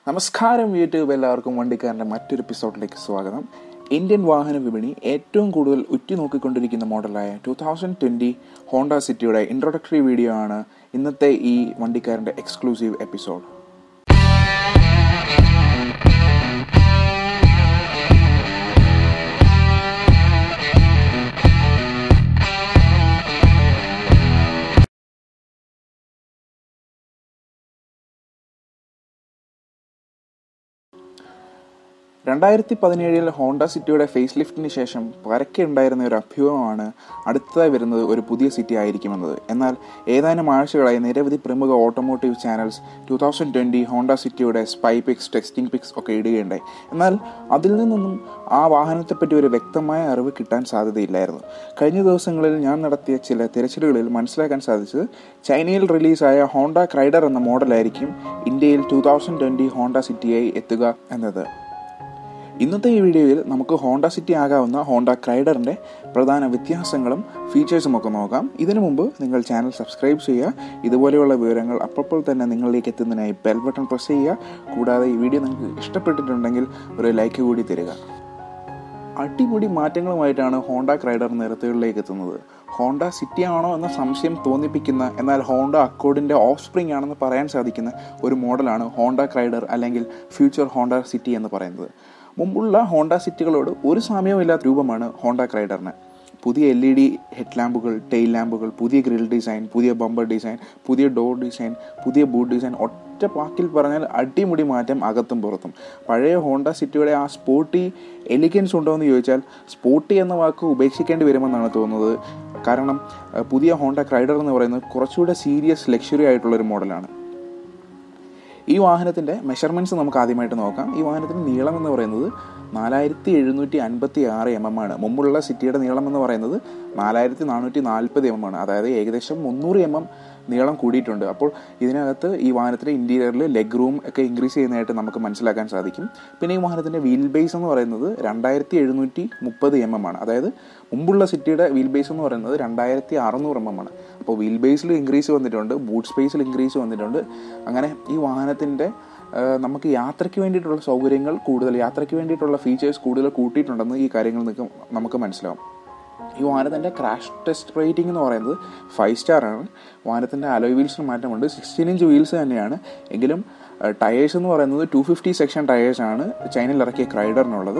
നമസ്കാരം യൂട്യൂബ് എല്ലാവർക്കും വണ്ടിക്കാരൻ്റെ മറ്റൊരു എപ്പിസോഡിലേക്ക് സ്വാഗതം ഇന്ത്യൻ വാഹന വിപണി ഏറ്റവും കൂടുതൽ ഉറ്റുനോക്കിക്കൊണ്ടിരിക്കുന്ന മോഡലായ ടു തൗസൻഡ് ട്വൻറ്റി ഹോണ്ട സിറ്റിയുടെ ഇൻട്രൊഡക്ടറി വീഡിയോ ആണ് ഇന്നത്തെ ഈ വണ്ടിക്കാരൻ്റെ എക്സ്ക്ലൂസീവ് എപ്പിസോഡ് രണ്ടായിരത്തി പതിനേഴിൽ ഹോണ്ട സിറ്റിയുടെ ഫേസ് ലിഫ്റ്റിന് ശേഷം പരക്കെ ഉണ്ടായിരുന്ന ഒരു അഭ്യൂഹമാണ് അടുത്തതായി വരുന്നത് ഒരു പുതിയ സിറ്റി ആയിരിക്കുമെന്നത് എന്നാൽ ഏതാനും ആഴ്ചകളായി നിരവധി പ്രമുഖ automotive channels two thousand twenty Honda സിറ്റിയുടെ സ്പൈ പിക്സ് ടെക്സ്റ്റിംഗ് പിക്സ് ഒക്കെ ഇടുകയുണ്ടായി എന്നാൽ അതിൽ നിന്നൊന്നും ആ വാഹനത്തെപ്പറ്റി ഒരു വ്യക്തമായ അറിവ് കിട്ടാൻ സാധ്യതയില്ലായിരുന്നു കഴിഞ്ഞ ദിവസങ്ങളിൽ ഞാൻ നടത്തിയ ചില തിരച്ചിലുകളിൽ മനസ്സിലാക്കാൻ സാധിച്ചത് ചൈനയിൽ റിലീസായ ഹോണ്ട ക്രൈഡർ എന്ന മോഡലായിരിക്കും ഇന്ത്യയിൽ ടു തൗസൻഡ് ട്വൻറ്റി ഹോണ്ട സിറ്റിയായി എത്തുക എന്നത് ഇന്നത്തെ ഈ വീഡിയോയിൽ നമുക്ക് ഹോണ്ട സിറ്റി ആകാവുന്ന ഹോണ്ട ക്രൈഡറിൻ്റെ പ്രധാന വ്യത്യാസങ്ങളും ഫീച്ചേഴ്സും ഒക്കെ നോക്കാം ഇതിനു മുമ്പ് നിങ്ങൾ ചാനൽ സബ്സ്ക്രൈബ് ചെയ്യുക ഇതുപോലെയുള്ള വിവരങ്ങൾ അപ്പോൾ തന്നെ നിങ്ങളിലേക്ക് എത്തുന്നതിനായി ബെൽ ബട്ടൺ പ്രസ് ചെയ്യുക കൂടാതെ ഈ വീഡിയോ നിങ്ങൾക്ക് ഇഷ്ടപ്പെട്ടിട്ടുണ്ടെങ്കിൽ ഒരു ലൈക്ക് കൂടി തരിക അടിപൊളി മാറ്റങ്ങളുമായിട്ടാണ് ഹോണ്ട ക്രൈഡർ നിരത്തുകളിലേക്ക് എത്തുന്നത് ഹോണ്ട സിറ്റി ആണോ എന്ന സംശയം തോന്നിപ്പിക്കുന്ന എന്നാൽ ഹോണ്ട അക്കോർഡിൻ്റെ ഓഫ് സ്പ്രിംഗ് ആണെന്ന് പറയാൻ സാധിക്കുന്ന ഒരു മോഡലാണ് ഹോണ്ട ക്രൈഡർ അല്ലെങ്കിൽ ഫ്യൂച്ചർ ഹോണ്ട സിറ്റി എന്ന് പറയുന്നത് മുമ്പുള്ള ഹോണ്ട സിറ്റികളോട് ഒരു സാമ്യവുമില്ലാത്ത രൂപമാണ് ഹോണ്ട ക്രൈഡറിന് പുതിയ എൽ ഇ ഡി ഹെഡ് ലാമ്പുകൾ ടെയിൽ ലാമ്പുകൾ പുതിയ ഗ്രിൽ ഡിസൈൻ പുതിയ ബമ്പർ ഡിസൈൻ പുതിയ ഡോർ ഡിസൈൻ പുതിയ ബൂട്ട് ഡിസൈൻ ഒറ്റ വാക്കിൽ പറഞ്ഞാൽ അടിമുടി മാറ്റം അകത്തും പുറത്തും പഴയ ഹോണ്ട സിറ്റിയുടെ ആ സ്പോർട്ടി എലിഗൻസ് ഉണ്ടോ എന്ന് ചോദിച്ചാൽ സ്പോർട്ടി എന്ന വാക്ക് ഉപേക്ഷിക്കേണ്ടി വരുമെന്നാണ് തോന്നുന്നത് കാരണം പുതിയ ഹോണ്ട ക്രൈഡർ എന്ന് പറയുന്നത് കുറച്ചുകൂടെ സീരിയസ് ലക്ഷറി ആയിട്ടുള്ളൊരു മോഡലാണ് ഈ വാഹനത്തിൻ്റെ മെഷർമെൻറ്റ്സ് നമുക്ക് ആദ്യമായിട്ട് നോക്കാം ഈ വാഹനത്തിൻ്റെ നീളം എന്ന് പറയുന്നത് നാലായിരത്തി എഴുന്നൂറ്റി അൻപത്തി ആറ് എം എം ആണ് മുമ്പുള്ള സിറ്റിയുടെ നീളം എന്ന് പറയുന്നത് നാലായിരത്തി നാനൂറ്റി നാൽപ്പത് എം എം ആണ് അതായത് ഏകദേശം മുന്നൂറ് എം എം നീളം കൂടിയിട്ടുണ്ട് അപ്പോൾ ഇതിനകത്ത് ഈ വാഹനത്തിൻ്റെ ഇൻറ്റീരിയറിൽ ലെഗ് റൂം ഒക്കെ ഇൻക്രീസ് ചെയ്യുന്നതായിട്ട് നമുക്ക് മനസ്സിലാക്കാൻ സാധിക്കും പിന്നെ ഈ വാഹനത്തിൻ്റെ വീൽ ബേസ് എന്ന് പറയുന്നത് രണ്ടായിരത്തി എഴുന്നൂറ്റി മുപ്പത് എം എം ആണ് അതായത് മുമ്പുള്ള സിറ്റിയുടെ വീൽ ബേസ് എന്ന് പറയുന്നത് രണ്ടായിരത്തി അറുന്നൂറ് എം എം ആണ് അപ്പോൾ വീൽ ബേസിൽ ഇൻക്രീസ് വന്നിട്ടുണ്ട് ബൂട്ട് സ്പേസിൽ ഇൻക്രീസ് വന്നിട്ടുണ്ട് അങ്ങനെ ഈ വാഹനത്തിൻ്റെ നമുക്ക് യാത്രയ്ക്ക് വേണ്ടിയിട്ടുള്ള സൗകര്യങ്ങൾ കൂടുതൽ യാത്രയ്ക്ക് വേണ്ടിയിട്ടുള്ള ഫീച്ചേഴ്സ് കൂടുതൽ കൂട്ടിയിട്ടുണ്ടെന്ന് ഈ കാര്യങ്ങൾ നമുക്ക് മനസ്സിലാവും ഈ വാഹനത്തിൻ്റെ ക്രാഷ് ടെസ്റ്റ് റേറ്റിംഗ് എന്ന് പറയുന്നത് ഫൈവ് സ്റ്റാർ ആണ് വാഹനത്തിൻ്റെ അലോയ് വീൽസിന് മാറ്റമുണ്ട് സിക്സ്റ്റീൻ ഇഞ്ച് വീൽസ് തന്നെയാണ് എങ്കിലും ടയേഴ്സ് എന്ന് പറയുന്നത് ടു ഫിഫ്റ്റി സെക്ഷൻ ടയേഴ്സാണ് ചൈനയിൽ ഇറക്കിയ ക്രൈഡറിനുള്ളത്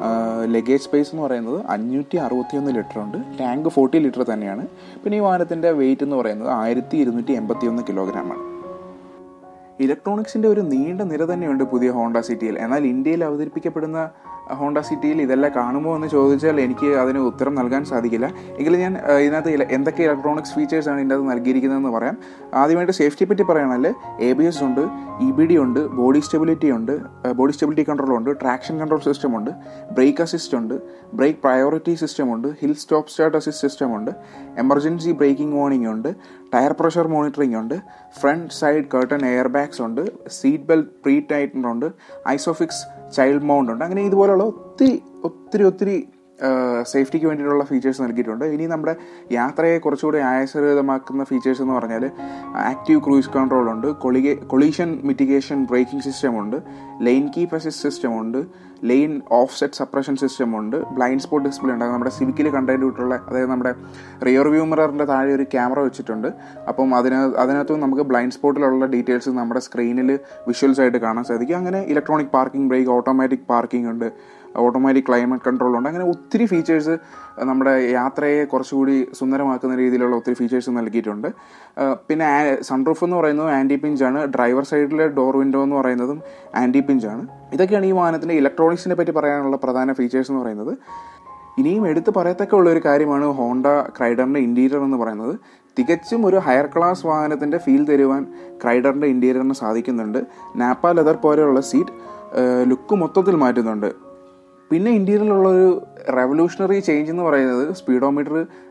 ലഗേജ് സ്പേസ് എന്ന് പറയുന്നത് അഞ്ഞൂറ്റി അറുപത്തിയൊന്ന് ലിറ്റർ ഉണ്ട് ടാങ്ക് ഫോർട്ടി ലിറ്റർ തന്നെയാണ് പിന്നെ ഈ വാഹനത്തിൻ്റെ വെയിറ്റ് എന്ന് പറയുന്നത് ആയിരത്തി ഇരുന്നൂറ്റി എൺപത്തി ഒന്ന് കിലോഗ്രാമാണ് ഇലക്ട്രോണിക്സിൻ്റെ ഒരു നീണ്ട നിര തന്നെയുണ്ട് പുതിയ ഹോണ്ട സിറ്റിയിൽ എന്നാൽ ഇന്ത്യയിൽ അവതരിപ്പിക്കപ്പെടുന്ന ഹോണ്ട സിറ്റിയിൽ ഇതെല്ലാം കാണുമോ എന്ന് ചോദിച്ചാൽ എനിക്ക് അതിന് ഉത്തരം നൽകാൻ സാധിക്കില്ല എങ്കിലും ഞാൻ ഇതിനകത്ത് എന്തൊക്കെ ഇലക്ട്രോണിക്സ് ഫീച്ചേഴ്സാണ് ഇതിൻ്റെ അകത്ത് നൽകിയിരിക്കുന്നതെന്ന് പറയാം ആദ്യമായിട്ട് സേഫ്റ്റിയെ പറ്റി പറയുകയാണെങ്കിൽ എ ബി എസ് ഉണ്ട് ഇ ബി ഡി ഉണ്ട് ബോഡി സ്റ്റെബിലിറ്റി ഉണ്ട് ബോഡി സ്റ്റെബിലിറ്റി കൺട്രോൾ ഉണ്ട് ട്രാക്ഷൻ കൺട്രോൾ സിസ്റ്റം ഉണ്ട് ബ്രേക്ക് അസിസ്റ്റ് ഉണ്ട് ബ്രേക്ക് പ്രയോറിറ്റി സിസ്റ്റം ഉണ്ട് hill stop start assist system ഉണ്ട് എമർജൻസി ബ്രേക്കിംഗ് വാർണിംഗ് ഉണ്ട് ടയർ പ്രഷർ മോണിറ്ററിംഗ് ഉണ്ട് front side curtain air bags ഉണ്ട് സീറ്റ് ബെൽറ്റ് പ്രീ ടൈറ്റൻ ഉണ്ട് isofix child mount ഉണ്ട് അങ്ങനെ ഇതുപോലുള്ള ഒത്തിരി ഒത്തിരി ഒത്തിരി സേഫ്റ്റിക്ക് വേണ്ടിയിട്ടുള്ള ഫീച്ചേഴ്സ് നൽകിയിട്ടുണ്ട് ഇനി നമ്മുടെ യാത്രയെ കുറച്ചുകൂടി ആയാസരഹിതമാക്കുന്ന ഫീച്ചേഴ്സ് എന്ന് പറഞ്ഞാൽ ആക്റ്റീവ് ക്രൂയിസ് കൺട്രോൾ ഉണ്ട് കൊളിഗെ കൊളീഷൻ മിറ്റിഗേഷൻ ബ്രേക്കിംഗ് സിസ്റ്റം ഉണ്ട് ലൈൻ കീപ്പ് അസിസ്റ്റ് സിസ്റ്റം ഉണ്ട് lane off set suppression system ഉണ്ട് ബ്ലൈൻഡ് സ്പോട്ട് ഡിസ്പ്ലേ ഉണ്ട് നമ്മുടെ സിവിക്കിൽ കണ്ടതിട്ടുള്ള അതായത് നമ്മുടെ റിയർ വ്യൂ മിററിൻ്റെ താഴെ ഒരു ക്യാമറ വെച്ചിട്ടുണ്ട് അപ്പം അതിന് അതിനകത്ത് നമുക്ക് ബ്ലൈൻഡ് സ്പോട്ടിലുള്ള ഡീറ്റെയിൽസ് നമ്മുടെ സ്ക്രീനിൽ വിഷ്വൽസ് ആയിട്ട് കാണാൻ സാധിക്കും അങ്ങനെ electronic parking brake automatic parking ഉണ്ട് ഓട്ടോമാറ്റിക് ക്ലൈമറ്റ് കൺട്രോൾ ഉണ്ട് അങ്ങനെ ഒത്തിരി ഫീച്ചേഴ്സ് നമ്മുടെ യാത്രയെ കുറച്ചുകൂടി സുന്ദരമാക്കുന്ന രീതിയിലുള്ള ഒത്തിരി ഫീച്ചേഴ്സ് നൽകിയിട്ടുണ്ട് പിന്നെ സൺറൂഫ് എന്ന് പറയുന്നത് ആൻറ്റി പിഞ്ചാണ് ഡ്രൈവർ സൈഡിലെ ഡോർ വിൻഡോ എന്ന് പറയുന്നതും ആൻറ്റി പിഞ്ചാണ് ഇതൊക്കെയാണ് ഈ വാഹനത്തിൻ്റെ ഇലക്ട്രോണിക്സിനെ പറ്റി പറയാനുള്ള പ്രധാന ഫീച്ചേഴ്സ് എന്ന് പറയുന്നത് ഇനിയും എടുത്തു പറയത്തക്ക ഉള്ള ഒരു കാര്യമാണ് ഹോണ്ട ക്രൈഡറിൻ്റെ ഇൻറ്റീരിയർ എന്ന് പറയുന്നത് തികച്ചും ഒരു ഹയർ ക്ലാസ് വാഹനത്തിൻ്റെ ഫീൽ തരുവാൻ ക്രൈഡറിൻ്റെ ഇൻറ്റീരിയറിന് സാധിക്കുന്നുണ്ട് നാപ്പ ലെതർ പോലെയുള്ള സീറ്റ് ലുക്ക് മൊത്തത്തിൽ മാറ്റുന്നുണ്ട് പിന്നെ ഇന്ത്യയിലുള്ള ഒരു റെവല്യൂഷണറി ചേഞ്ച് എന്ന് പറയുന്നത് സ്പീഡോമീറ്റർ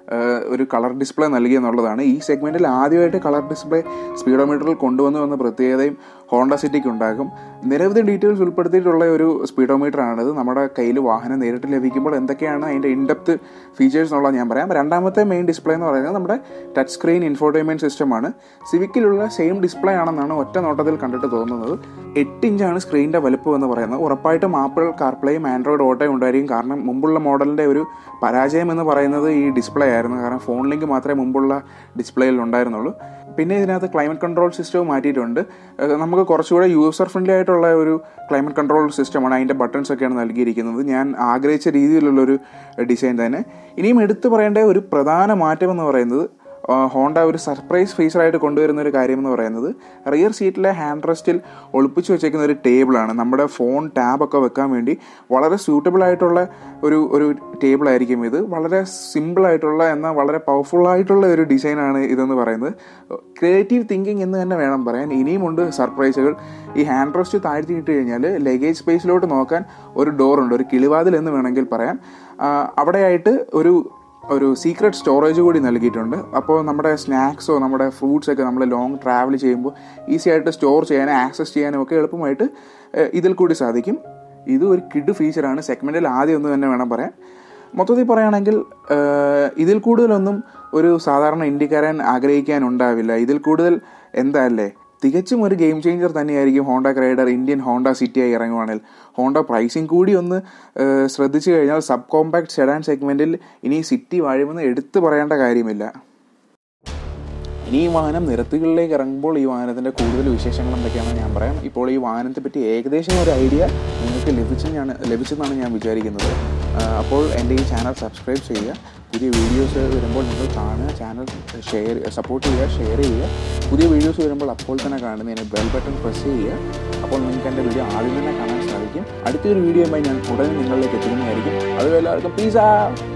ഒരു കളർ ഡിസ്പ്ലേ നൽകി എന്നുള്ളതാണ് ഈ സെഗ്മെൻറ്റിൽ ആദ്യമായിട്ട് കളർ ഡിസ്പ്ലേ സ്പീഡോമീറ്ററിൽ കൊണ്ടുവന്നു എന്ന പ്രത്യേകതയും ഹോണ്ട സിറ്റിക്ക് ഉണ്ടാകും നിരവധി ഡീറ്റെയിൽസ് ഉൾപ്പെടുത്തിയിട്ടുള്ള ഒരു സ്പീഡോമീറ്റർ ആണിത് നമ്മുടെ കയ്യിൽ വാഹനം നേരിട്ട് ലഭിക്കുമ്പോൾ എന്തൊക്കെയാണ് അതിൻ്റെ ഇൻഡെപ്ത് ഫീച്ചേഴ്സ് എന്നുള്ളത് ഞാൻ പറയാം രണ്ടാമത്തെ മെയിൻ ഡിസ്പ്ലേ എന്ന് പറയുന്നത് നമ്മുടെ ടച്ച് സ്ക്രീൻ ഇൻഫോർടൈൻമെൻറ്റ് സിസ്റ്റമാണ് സിവിക്കിലുള്ള സെയിം ഡിസ്പ്ലേ ആണെന്നാണ് ഒറ്റ നോട്ടത്തിൽ കണ്ടിട്ട് തോന്നുന്നത് എട്ട് ഇഞ്ചാണ് സ്ക്രീനിൻ്റെ വലുപ്പം എന്ന് പറയുന്നത് ഉറപ്പായിട്ടും ആപ്പിൾ കാർപ്ലേയും ആൻഡ്രോയിഡ് ഓട്ടോയും ഉണ്ടായിരിക്കും കാരണം മുമ്പുള്ള മോഡലിൻ്റെ ഒരു പരാജയം എന്ന് പറയുന്നത് ഈ ഡിസ്പ്ലേ ആയിരുന്നു കാരണം ഫോൺ ലിങ്ക് മാത്രമേ മുമ്പുള്ള ഡിസ്പ്ലേയിൽ ഉണ്ടായിരുന്നുള്ളൂ പിന്നെ ഇതിനകത്ത് ക്ലൈമറ്റ് കൺട്രോൾ സിസ്റ്റവും മാറ്റിയിട്ടുണ്ട് നമുക്ക് കുറച്ചുകൂടെ യൂസർ ഫ്രണ്ട്ലി ആയിട്ടുള്ള ഒരു ക്ലൈമറ്റ് കൺട്രോൾ സിസ്റ്റമാണ് അതിൻ്റെ ബട്ടൺസ് ഒക്കെയാണ് നൽകിയിരിക്കുന്നത് ഞാൻ ആഗ്രഹിച്ച രീതിയിലുള്ളൊരു ഡിസൈൻ തന്നെ ഇനിയും എടുത്തു പറയേണ്ട ഒരു പ്രധാന മാറ്റം എന്ന് പറയുന്നത് ഹോണ്ട ഒരു സർപ്രൈസ് ഫീച്ചറായിട്ട് കൊണ്ടുവരുന്ന ഒരു കാര്യം എന്ന് പറയുന്നത് റിയർ സീറ്റിലെ ഹാൻഡ് റെസ്റ്റിൽ ഒളിപ്പിച്ച് വെച്ചേക്കുന്ന ഒരു ടേബിളാണ് നമ്മുടെ ഫോൺ ടാബൊക്കെ വെക്കാൻ വേണ്ടി വളരെ സ്യൂട്ടബിൾ ആയിട്ടുള്ള ഒരു ഒരു ടേബിൾ ആയിരിക്കും ഇത് വളരെ സിമ്പിൾ ആയിട്ടുള്ള എന്നാൽ വളരെ പവർഫുൾ ആയിട്ടുള്ള ഒരു ഡിസൈനാണ് ഇതെന്ന് പറയുന്നത് ക്രിയേറ്റീവ് തിങ്കിങ് എന്ന് തന്നെ വേണം പറയാൻ ഇനിയുമുണ്ട് സർപ്രൈസുകൾ ഈ ഹാൻഡ് റെസ്റ്റ് താഴ്ത്തിയിട്ട് കഴിഞ്ഞാൽ ലഗേജ് സ്പേസിലോട്ട് നോക്കാൻ ഒരു ഡോറുണ്ട് ഒരു കിളിവാതിൽ എന്ന് വേണമെങ്കിൽ പറയാം അവിടെയായിട്ട് ഒരു ഒരു സീക്രട്ട് സ്റ്റോറേജ് കൂടി നൽകിയിട്ടുണ്ട് അപ്പോൾ നമ്മുടെ സ്നാക്സോ നമ്മുടെ ഫ്രൂട്ട്സ് ഒക്കെ നമ്മൾ ലോങ് ട്രാവൽ ചെയ്യുമ്പോൾ ഈസി ആയിട്ട് സ്റ്റോർ ചെയ്യാനും ആക്സസ് ചെയ്യാനും ഒക്കെ എളുപ്പമായിട്ട് ഇതിൽ കൂടി സാധിക്കും ഇത് ഒരു കിഡ് ഫീച്ചറാണ് സെഗ്മെൻറ്റിൽ ആദ്യം ഒന്ന് തന്നെ വേണം പറയാൻ മൊത്തത്തിൽ പറയുകയാണെങ്കിൽ ഇതിൽ കൂടുതലൊന്നും ഒരു സാധാരണ ഇന്ത്യക്കാരൻ ആഗ്രഹിക്കാനുണ്ടാവില്ല ഇതിൽ കൂടുതൽ എന്താ അല്ലേ തികച്ചും ഒരു ഗെയിം ചേഞ്ചർ തന്നെയായിരിക്കും ഹോണ്ട ക്രൈഡർ ഇന്ത്യൻ ഹോണ്ട സിറ്റിയായി ഇറങ്ങുവാണെങ്കിൽ ഹോണ്ട പ്രൈസിങ് കൂടി ഒന്ന് ശ്രദ്ധിച്ചു കഴിഞ്ഞാൽ സബ് കോമ്പാക്ട് സെഡാൻ സെഗ്മെൻറ്റിൽ ഇനി സിറ്റി വാഴുമെന്ന് എടുത്തു പറയേണ്ട കാര്യമില്ല ഇനി ഈ വാഹനം നിരത്തുകളിലേക്ക് ഇറങ്ങുമ്പോൾ ഈ വാഹനത്തിൻ്റെ കൂടുതൽ വിശേഷങ്ങൾ എന്തൊക്കെയാണെന്ന് ഞാൻ പറയാം ഇപ്പോൾ ഈ വാഹനത്തെ പറ്റി ഏകദേശം ഒരു ഐഡിയ നിങ്ങൾക്ക് ലഭിച്ചെന്നാണ് ലഭിച്ചെന്നാണ് ഞാൻ വിചാരിക്കുന്നത് അപ്പോൾ എൻ്റെ ഈ ചാനൽ സബ്സ്ക്രൈബ് ചെയ്യുക പുതിയ വീഡിയോസ് വരുമ്പോൾ നിങ്ങൾ കാണുക ചാനൽ ഷെയർ സപ്പോർട്ട് ചെയ്യുക ഷെയർ ചെയ്യുക പുതിയ വീഡിയോസ് വരുമ്പോൾ അപ്പോൾ തന്നെ കാണുന്നതിന് ബെൽ ബട്ടൺ പ്രസ് ചെയ്യുക അപ്പോൾ നിങ്ങൾക്ക് എൻ്റെ വീഡിയോ ആദ്യം തന്നെ കാണാൻ സാധിക്കും അടുത്തൊരു വീഡിയോയുമായി ഞാൻ ഉടനെ നിങ്ങളിലേക്ക് എത്തുന്നതായിരിക്കും അതുപോലെ എല്ലാവർക്കും പീസ